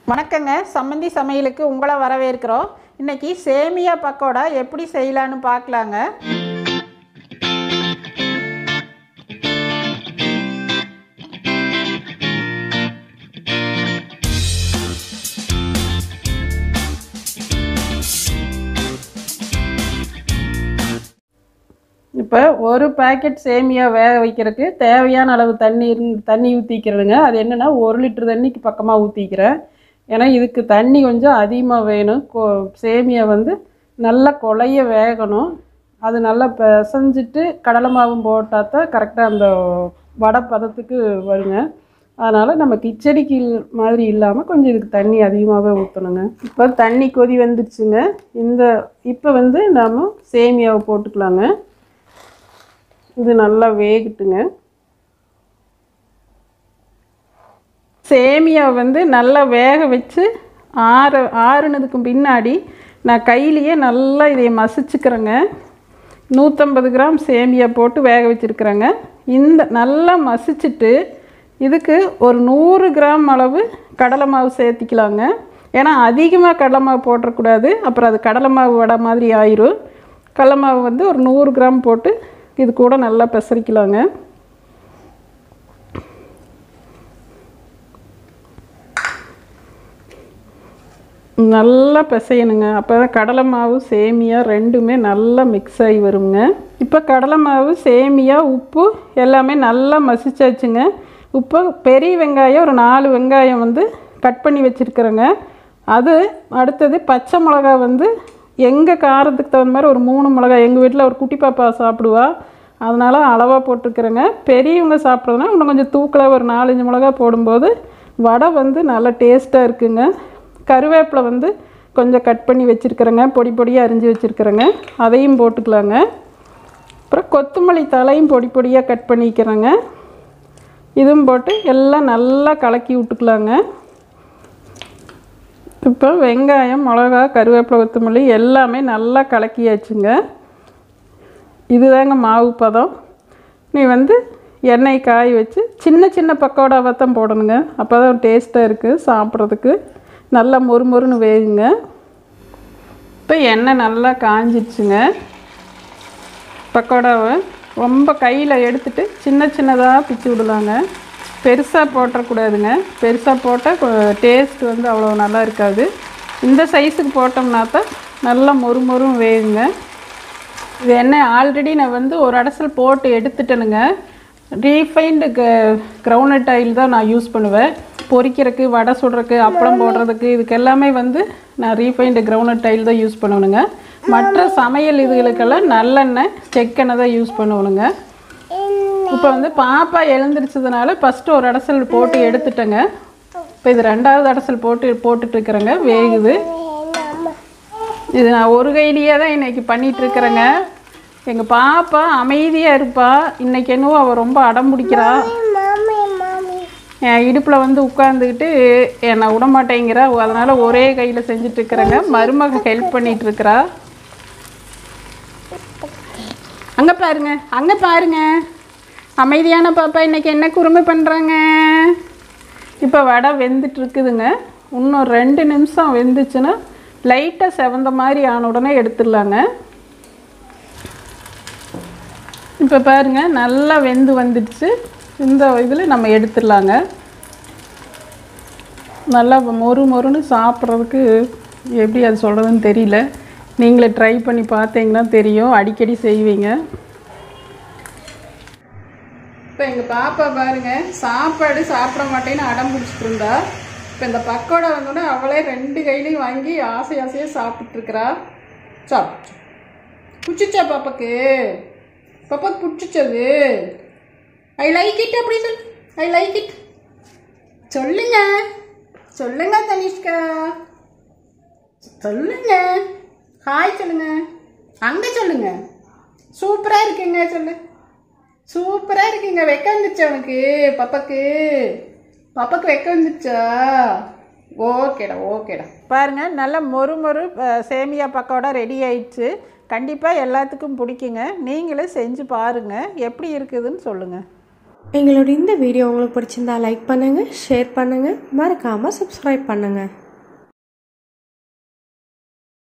வணக்கங்க சம்மந்தி சமையலுக்கு உங்களை வரவேற்கிறோம் இன்னைக்கு சேமியா பக்கோடா எப்படி செய்யலான்னு பார்க்கலாங்க இப்போ ஒரு பாக்கெட் சேமியா வேக வைக்கிறதுக்கு தேவையான அளவு தண்ணி இருந் தண்ணி ஊற்றிக்கிறதுங்க அது என்னென்னா ஒரு லிட்டர் தண்ணிக்கு பக்கமாக ஊற்றிக்கிறேன் ஏன்னா இதுக்கு தண்ணி கொஞ்சம் அதிகமாக வேணும் கொ சேமியா வந்து நல்லா கொலைய வேகணும் அது நல்லா பிசைஞ்சிட்டு கடலை மாவும் போட்டால் தான் கரெக்டாக அந்த வடை பதத்துக்கு வருங்க அதனால் நம்ம கிச்சடிக்கு இல்- மாதிரி இல்லாமல் கொஞ்சம் இதுக்கு தண்ணி அதிகமாகவே ஊற்றணுங்க இப்போ தண்ணி கொதி வந்துடுச்சுங்க இந்த இப்போ வந்து நாம் சேமியாவை போட்டுக்கலாங்க இது நல்லா வேகட்டுங்க சேமியா வந்து நல்லா வேக வச்சு ஆற ஆறுனதுக்கு பின்னாடி நான் கையிலேயே நல்லா இதை மசிச்சுக்கிறேங்க நூற்றம்பது கிராம் சேமியா போட்டு வேக வச்சுருக்குறேங்க இந்த நல்லா மசிச்சுட்டு இதுக்கு ஒரு நூறு கிராம் அளவு கடலை மாவு சேர்த்திக்கலாங்க ஏன்னா அதிகமாக கடலை மாவு போட்டுறக்கூடாது அப்புறம் அது கடலை மாவு வடை மாதிரி ஆயிரும் கடலை மாவு வந்து ஒரு நூறு கிராம் போட்டு இது கூட நல்லா பெசரிக்கலாங்க நல்லா பிசையணுங்க அப்போ தான் கடலை மாவு சேமியா ரெண்டுமே நல்லா மிக்ஸ் ஆகி வருங்க இப்போ கடலை மாவு சேமியா உப்பு எல்லாமே நல்லா மசிச்சாச்சுங்க உப்பு பெரிய வெங்காயம் ஒரு நாலு வெங்காயம் வந்து கட் பண்ணி வச்சுருக்குறேங்க அது அடுத்தது பச்சை மிளகா வந்து எங்கள் காரத்துக்கு தகுந்த மாதிரி ஒரு மூணு மிளகா எங்கள் வீட்டில் ஒரு குட்டி பாப்பா சாப்பிடுவா அதனால் அளவாக போட்டிருக்கிறேங்க பெரியவங்க சாப்பிட்றதுனா இன்னும் கொஞ்சம் தூக்கலாக ஒரு நாலஞ்சு மிளகா போடும்போது வடை வந்து நல்லா டேஸ்ட்டாக இருக்குங்க கருவேப்பிலை வந்து கொஞ்சம் கட் பண்ணி வச்சுருக்கிறேங்க பொடி பொடியாக அரிஞ்சு வச்சுருக்கிறேங்க அதையும் போட்டுக்கலாங்க அப்புறம் கொத்தமல்லி தலையும் பொடி பொடியாக கட் பண்ணிக்கிறேங்க இதுவும் போட்டு எல்லாம் நல்லா கலக்கி விட்டுக்கலாங்க இப்போ வெங்காயம் மிளகா கருவேப்பிலை கொத்தமல்லி எல்லாமே நல்லா கலக்கியாச்சுங்க இதுதாங்க மாவு பதம் நீ வந்து எண்ணெய் காய வச்சு சின்ன சின்ன பக்கோடாவை தான் போடணுங்க அப்போ தான் டேஸ்ட்டாக இருக்குது சாப்பிட்றதுக்கு நல்லா மொறு மொறுன்னு வேகுங்க இப்போ எண்ணெய் நல்லா காஞ்சிடுச்சுங்க பக்கோடாவை ரொம்ப கையில் எடுத்துட்டு சின்ன சின்னதாக பிச்சு விடலாங்க பெருசாக போட்டுறக்கூடாதுங்க பெருசாக போட்டால் டேஸ்ட் வந்து அவ்வளோ நல்லா இருக்காது இந்த சைஸுக்கு போட்டோம்னா தான் நல்லா மொறு மொறும் வேகுங்க இது எண்ணெய் ஆல்ரெடி நான் வந்து ஒரு அடசல் போட்டு எடுத்துட்டேனுங்க ரீஃபைண்டு க கிரவுனட் ஆயில் தான் நான் யூஸ் பண்ணுவேன் பொரிக்கிறதுக்கு வடை சுடுறதுக்கு அப்பளம் போடுறதுக்கு இதுக்கு எல்லாமே வந்து நான் ரீஃபைண்டு கிரவுனட் ஆயில் தான் யூஸ் பண்ணணுங்க மற்ற சமையல் இதுகளுக்கெல்லாம் நல்லெண்ணெய் செக்கெண்ணெய் தான் யூஸ் பண்ணணுங்க இப்போ வந்து பாப்பா எழுந்திரிச்சதுனால ஃபஸ்ட்டு ஒரு அடசல் போட்டு எடுத்துட்டேங்க இப்போ இது ரெண்டாவது அடசல் போட்டு போட்டுட்டு இருக்கிறேங்க வேகுது இது நான் ஒரு கையிலேயே தான் இன்னைக்கு பண்ணிட்டு இருக்கிறேங்க எங்கள் பாப்பா அமைதியாக இருப்பா இன்னைக்கு என்னவோ அவள் ரொம்ப அடம் பிடிக்கிறா என் இடுப்பில் வந்து உட்காந்துக்கிட்டு என்னை விடமாட்டேங்கிறா அதனால் ஒரே கையில் செஞ்சுட்டு இருக்கிறேங்க மருமக ஹெல்ப் பண்ணிட்டு இருக்கிறா அங்கே பாருங்க அங்கே பாருங்க அமைதியான பாப்பா இன்னைக்கு என்ன குறும்பு பண்ணுறாங்க இப்போ வடை வெந்துட்டு இருக்குதுங்க இன்னும் ரெண்டு நிமிஷம் வெந்துச்சுன்னா லைட்டாக செவந்த மாதிரி ஆன உடனே எடுத்துடலாங்க இப்போ பாருங்க நல்லா வெந்து வந்துடுச்சு இந்த இதில் நம்ம எடுத்துடலாங்க நல்லா மொறு மொறுன்னு சாப்பிட்றதுக்கு எப்படி அது சொல்கிறதுன்னு தெரியல நீங்களே ட்ரை பண்ணி பார்த்தீங்கன்னா தெரியும் அடிக்கடி செய்வீங்க இப்போ எங்கள் பாப்பா பாருங்க சாப்பாடு சாப்பிட மாட்டேன்னு அடம் பிடிச்சிட்டு இருந்தா இப்போ இந்த பக்கோடா வந்தோடனே அவளே ரெண்டு கையிலையும் வாங்கி ஆசை ஆசையாக சாப்பிட்டுருக்குறா சாப்பிட்டு பிடிச்சிச்சா பாப்பாக்கு பாப்பாக்கு பிடிச்சிச்சது ஐ லைக் இட் அப்படி சொல் ஐ லைக் இட் சொல்லுங்க சொல்லுங்க தனிஷ்கா சொல்லுங்க ஹாய் சொல்லுங்க அங்க சொல்லுங்க சூப்பரா இருக்குங்க சொல்லு சூப்பரா இருக்குங்க வெக்க வந்துருச்சா உனக்கு பாப்பாக்கு பாப்பாக்கு வெக்க வந்துருச்சா ஓகேடா ஓகேடா பாருங்க நல்ல மொறு மொறு அஹ், சேமியா பக்கோடா ரெடி ஆயிடுச்சு கண்டிப்பாக எல்லாத்துக்கும் பிடிக்குங்க நீங்களும் செஞ்சு பாருங்கள் எப்படி இருக்குதுன்னு சொல்லுங்கள் எங்களோட இந்த வீடியோ உங்களுக்கு பிடிச்சிருந்தா லைக் பண்ணுங்கள் ஷேர் பண்ணுங்கள் மறக்காமல் சப்ஸ்கிரைப் பண்ணுங்கள்